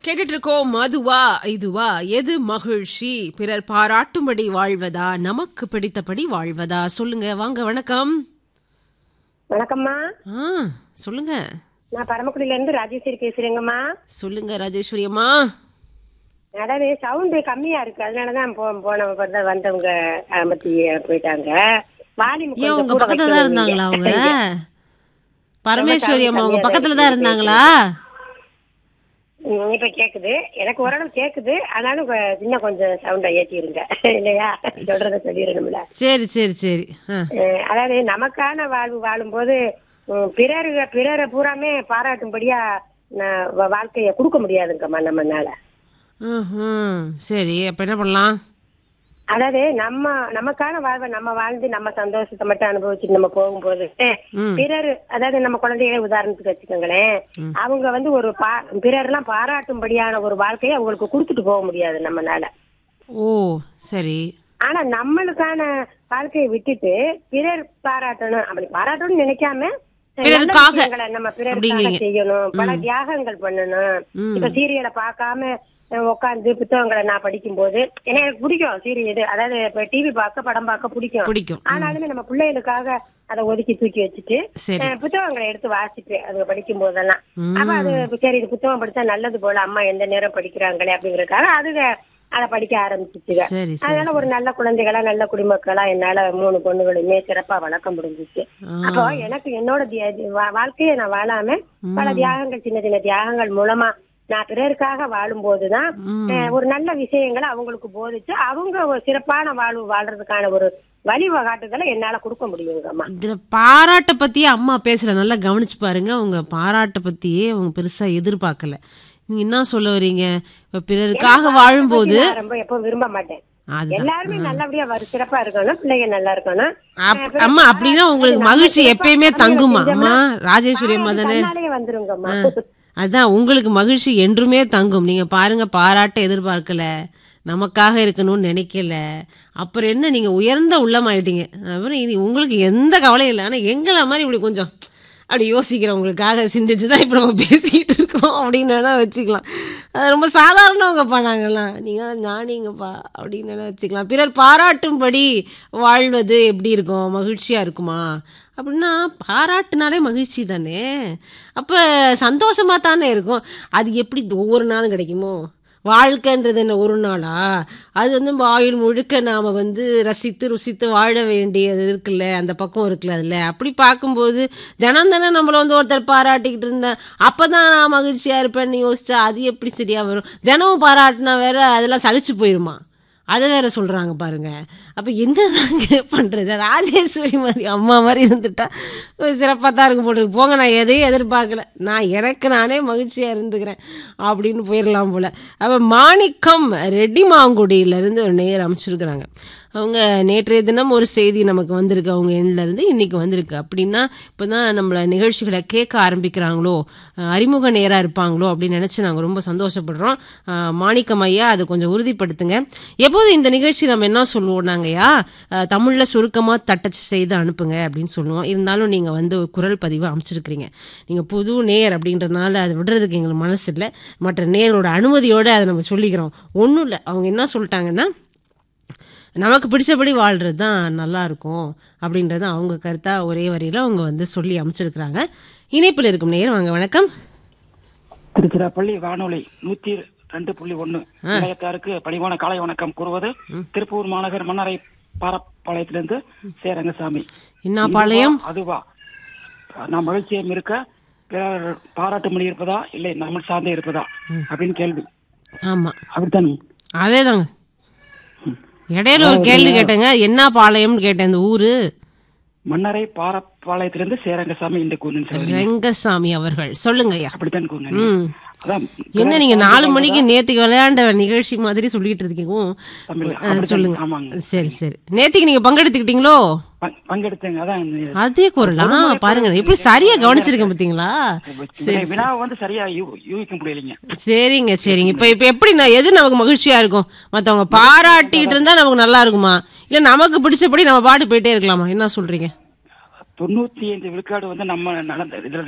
கேட்டுட்டு இருக்கோம் மதுவா இதுவா எது மகிழ்ச்சி பிறர் பாராட்டும்படி வாழ்வதா நமக்கு பிடித்தபடி வாழ்வதா சொல்லுங்க வாங்க வணக்கம் வணக்கம்மா ஆ சொல்லுங்க நான் பரமக்குடியில இருந்து ராஜேஸ்வரி பேசுறேங்கம்மா சொல்லுங்க ராஜேஸ்வரி அம்மா அதாவது சவுண்டு கம்மியா இருக்கு அதனாலதான் போ- போன வருடம் வந்தவங்க அமர்த்தி போயிட்டாங்க வால்யூம் ஏன் கொஞ்சம் உங்க கூட பக்கத்துல தான் வைக்கணும் இருந்தாங்களா அவங்க நீங்க. பரமேஸ்வரி அம்மா உங்க கம்மியா பக்கத்துல தான் தான் இருக்கு. இருந்தாங்களா ம், இப்ப கேக்குது எனக்கு ஓரளவு கேக்குது ஆனாலும் கொ- இன்னும் கொஞ்சம் சவுண்டா ஏற்றிருங்க இல்லையா சொல்றத சொல்லிடணும்ல சரி சரி சரி ஆ. அஹ், அதாவது நமக்கான வாழ்வு வாழும்போது ம், பிறர் பிறரை பூராமே பாராட்டும்படியா நான் வா- வாழ்க்கைய கொடுக்க முடியாதுங்கம்மா நம்மனால ம்ஹும். சரி அப்ப என்ன பண்ணலாம் அதாவது நம்ம நமக்கான வாழ்வை நம்ம வாழ்ந்து நம்ம சந்தோஷத்தை மட்டும் அனுபவிச்சுட்டு நம்ம போகும்போது ம். பிறர் அதாவது நம்ம குழந்தைகளை உதாரணத்துக்கு வச்சுக்கோங்களேன் அவங்க வந்து ஒரு பா பிறர் எல்லாம் பாராட்டும்படியான ஒரு வாழ்க்கையை அவங்களுக்கு கொடுத்துட்டு போக முடியாது நம்மனால ஓ சரி ஆனா நம்மளுக்கான வாழ்க்கையை விட்டுட்டு பிறர் பாராட்டணும் அப்படி பாராட்டணும்னு நினைக்காம நல்ல பிறருக்காக விஷயங்களை நம்ம பிறருக்காக அப்படிங்கிறீங்க. செய்யணும் பல தியாகங்கள் பண்ணணும் ம். இப்ப சீரியலை பார்க்காம உட்காந்து புத்தகங்களை நான் படிக்கும்போது ஏன்னா எனக்கு பிடிக்கும் சீரியல் அதாவது இப்ப டிவி பார்க்க படம் பார்க்க பிடிக்கும் பிடிக்கும் ஆனாலுமே நம்ம பிள்ளைகளுக்காக அதை ஒதுக்கி தூக்கி வச்சுட்டு சரி அஹ், புத்தகங்களை எடுத்து வாசிட்டு அது படிக்கும் போதெல்லாம் ம். அப்ப அது சரி இது புத்தகம் படிச்சா நல்லது போல அம்மா எந்த நேரம் படிக்கிறாங்களே அப்படிங்கறதுக்காக அதுக அதை படிக்க ஆரம்பிச்சுச்சுங்க சரி சரி அதனால ஒரு நல்ல குழந்தைகளா நல்ல குடிமக்களா என்னால மூணு பொண்ணுகளுமே சிறப்பா வளர்க்க முடிஞ்சுச்சு ஆ. அப்போ எனக்கு என்னோட தியா- தி- வா- வாழ்க்கையை நான் வாழாம பல தியாகங்கள் சின்ன சின்ன தியாகங்கள் மூலமா நான் பிறருக்காக வாழும்போதுதான் ம். அஹ், ஒரு நல்ல விஷயங்களை அவங்களுக்கு போதிச்சு அவங்க ஒரு சிறப்பான வாழ்வு வாழ்றதுக்கான ஒரு வழிவகாட்டுதலை என்னால கொடுக்க முடியுங்கம்மா இதுல பாராட்ட பத்தியே அம்மா பேசுற நல்லா கவனிச்சு பாருங்க உங்க பாராட்ட பத்தியே அவங்க பெருசா எதிர்பார்க்கல நீங்க என்ன சொல்ல வரீங்க இப்ப பிறருக்காக வாழும்போது நான் ரொம்ப எப்பவும் விரும்ப மாட்டேன் அதுதான் எல்லாருமே நல்லபடியா வரு சிறப்பா இருக்கணும் பிள்ளைங்க நல்லா இருக்கணும் அப்- அம்மா அப்படின்னா உங்களுக்கு மகிழ்ச்சி எப்பயுமே தங்குமா அம்மா ராஜேஸ்வரி அம்மா தானே தன்னாலேயே வந்துருங்கம்மா அதான் உங்களுக்கு மகிழ்ச்சி என்றுமே தங்கும் நீங்க பாருங்க பாராட்ட எதிர்பார்க்கல நமக்காக இருக்கணும்னு நினைக்கல அப்புறம் என்ன நீங்க உயர்ந்த உள்ளமாயிட்டீங்க அப்புறம் இனி உங்களுக்கு எந்த கவலையும் இல்லை ஆனா எங்களை மாதிரி இப்படி கொஞ்சம் அப்படி யோசிக்கிறவங்களுக்காக சிந்திச்சு தான் இப்போ நம்ம பேசிக்கிட்டு இருக்கோம் அப்படின்னு வேணா வச்சுக்கலாம் அது ரொம்ப சாதாரணவங்க பண்ணாங்கலாம் நீங்கள் ஞானிங்கப்பா அப்படின்னு வேணா வச்சுக்கலாம் பிறர் பாராட்டும்படி வாழ்வது எப்படி இருக்கும் மகிழ்ச்சியாக இருக்குமா அப்படின்னா பாராட்டுனாலே மகிழ்ச்சி தானே அப்போ சந்தோஷமாக தானே இருக்கும் அது எப்படி ஒவ்வொரு நாளும் கிடைக்குமோ வாழ்க்கைன்றது என்ன ஒரு நாளா அது வந்து ஆயுள் முழுக்க நாம வந்து ரசித்து ருசித்து வாழ வேண்டியது இருக்குல்ல அந்த பக்கம் இருக்குல்ல அதுல அப்படி பார்க்கும்போது தினம் தினம் நம்மள வந்து ஒருத்தர் பாராட்டிக்கிட்டு இருந்தேன் அப்பதான் நான் மகிழ்ச்சியா இருப்பேன்னு யோசிச்சா அது எப்படி சரியா வரும் தினமும் பாராட்டினா வேற அதெல்லாம் சலிச்சு போயிருமா அதை வேற சொல்றாங்க பாருங்க அப்ப என்னதாங்க பண்றது ராஜேஸ்வரி மாதிரி அம்மா மாதிரி இருந்துட்டா சிறப்பாக தான் இருக்கும் போட்டுருக்கு போங்க நான் எதையும் எதிர்பார்க்கல நான் எனக்கு நானே மகிழ்ச்சியா இருந்துக்கிறேன் அப்படின்னு போயிடலாம் போல அப்ப மாணிக்கம் ரெட்டிமாங்குடியில இருந்து ஒரு நேர் அமைச்சிருக்கிறாங்க அவங்க நேற்றைய தினம் ஒரு செய்தி நமக்கு வந்திருக்கு அவங்க எண்ணில் இருந்து இன்னைக்கு வந்திருக்கு அப்படின்னா இப்போதான் நம்மள நிகழ்ச்சிகளை கேட்க ஆரம்பிக்கிறாங்களோ அஹ் அறிமுக நேரா இருப்பாங்களோ அப்படின்னு நினைச்சு நாங்கள் ரொம்ப சந்தோஷப்படுறோம் அஹ் மாணிக்கம் ஐயா அதை கொஞ்சம் உறுதிப்படுத்துங்க எப்போது இந்த நிகழ்ச்சி நம்ம என்ன சொல்லுவோம் நாங்கய்யா அஹ் தமிழ்ல சுருக்கமா தட்டச்சு செய்து அனுப்புங்க அப்படின்னு சொல்லுவோம் இருந்தாலும் நீங்க வந்து ஒரு குரல் பதிவு அமைச்சிருக்கிறீங்க நீங்க புது நேர் அப்படின்றதுனால அதை விடுறதுக்கு எங்களுக்கு மனசு இல்லை மற்ற நேரோட அனுமதியோட அதை நம்ம சொல்லிக்கிறோம் ஒன்றும் இல்லை அவங்க என்ன சொல்லிட்டாங்கன்னா நமக்கு பிடிச்சபடி வாழ்றது தான் நல்லா இருக்கும் அப்படின்றது அவங்க கருத்தா ஒரே வரியில அவங்க வந்து சொல்லி அமைச்சிருக்கிறாங்க இணைப்பில் இருக்கும் நேர் வாங்க வணக்கம் திருச்சிராப்பள்ளி வானொலி நூத்தி ரெண்டு புள்ளி ஒண்ணு நிலையத்தாருக்கு பணிவான காலை வணக்கம் கூறுவது திருப்பூர் மாநகர் மன்னரை பாரப்பாளையத்திலிருந்து சே ரங்கசாமி என்ன பாளையம் அதுவா நாம் மகிழ்ச்சியம் இருக்க பிறர் பாராட்டுமொழி இருப்பதா இல்லை நம்ம சார்ந்தே இருப்பதா அப்படின்னு கேள்வி ஆமா அப்படித்தான் அதேதாங்க இடையில ஒரு கேள்வி கேட்டேங்க என்ன பாளையம்னு கேட்டேன் இந்த ஊரு மன்னரை பாரப்பாளையத்திலிருந்து சே ரங்கசாமி என்று கூறினேன் சகோதரி. ரெங்கசாமி அவர்கள் சொல்லுங்க ஐயா அப்படித்தான் கூறினேன் ம் அதான் என்ன நீங்க நாலு மணிக்கு நேத்துக்கு விளையாண்ட நிகழ்ச்சி மாதிரி சொல்லிட்டு இருக்கீங்க தமிழ் ஆ, அப்படித்தான். சொல்லுங்க ஆமாங்க சரி சரி நேத்துக்கு நீங்க பங்கெடுத்துக்கிட்டீங்களோ பங்- பங்கெடுத்தேங்க அதான் அதே குரலா பாருங்க எப்படி சரியா கவனிச்சிருக்கேன் பாத்தீங்களா வினா- வினாவை வந்து சரியா யூ- யூகிக்க முடியலைங்க சரிங்க சரிங்க இப்ப இப்ப எப்படி நான் எது நமக்கு மகிழ்ச்சியா இருக்கும் மத்தவங்க பாராட்டிட்டு இருந்தா நமக்கு நல்லா இருக்குமா இல்ல நமக்கு பிடிச்சபடி நம்ம பாட்டு போயிட்டே இருக்கலாமா என்ன சொல்றீங்க தொண்ணூத்தி ஐந்து விழுக்காடு வந்து நம்ம நடந்த இதுல